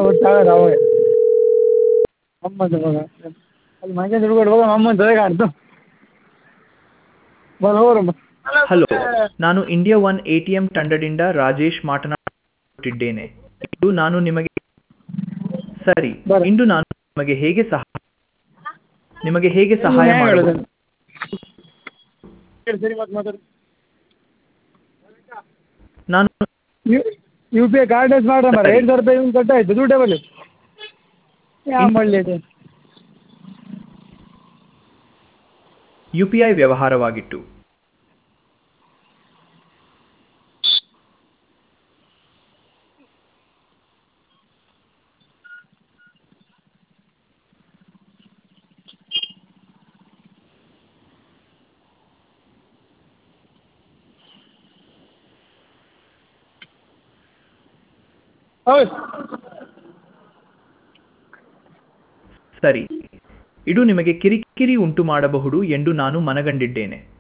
ಗೊತ್ತಾಗಲ್ಲ ಅವಾಗ ಗಮ್ಮತ್ತು ಮಗ ಅಲ್ಲಿ ಮನೆ ತಿಳ್ಕೊಂಡು ಗಮ್ಮತ್ತು ಅದೇ ಕಾಣ್ತು ಬರೋರಮ್ಮ ಹಲೋ ನಾನು India one A T M ತಂಡದಿಂದ ರಾಜೇಶ್ ಮಾತನಾಡುತ್ತಿದ್ದೇನೆ ಇಂದು ನಾನು ನಿಮಗೆ ಸರಿ ಬರ. ಇಂದು ನಾನು ನಿಮಗೆ ಹೇಗೆ ಸಹ ನಿಮಗೆ ಹೇಗೆ ಸಹಾಯ ಏನ್ ಮಾಡಬಹುದು ಹೇಳೋದು? ಸರಿ ಸರಿ ಮತ್ತೆ ಮಾತಾಡು ನಾನು ಯು ಪಿ ಐ ಕಾರ್ಡ್ಲೆಸ್ ಮಾಡ್ರೆ ಮರ ಸರಿ. ಎರಡು ಸಾವಿರ ರೂಪಾಯಿ ಕಟ್ಟಾಯ್ತು ದುಡ್ಡೇ ಬರಲಿ ಯಾವ ಒಳ್ಳೇದು ಯು ಪಿ ಐ ವ್ಯವಹಾರವಾಗಿತ್ತು ಹೌದು ಸರಿ ಇದು ನಿಮಗೆ ಕಿರಿಕಿರಿ ಉಂಟು ಮಾಡಬಹುದು ಎಂದು ನಾನು ಮನಗಂಡಿದ್ದೇನೆ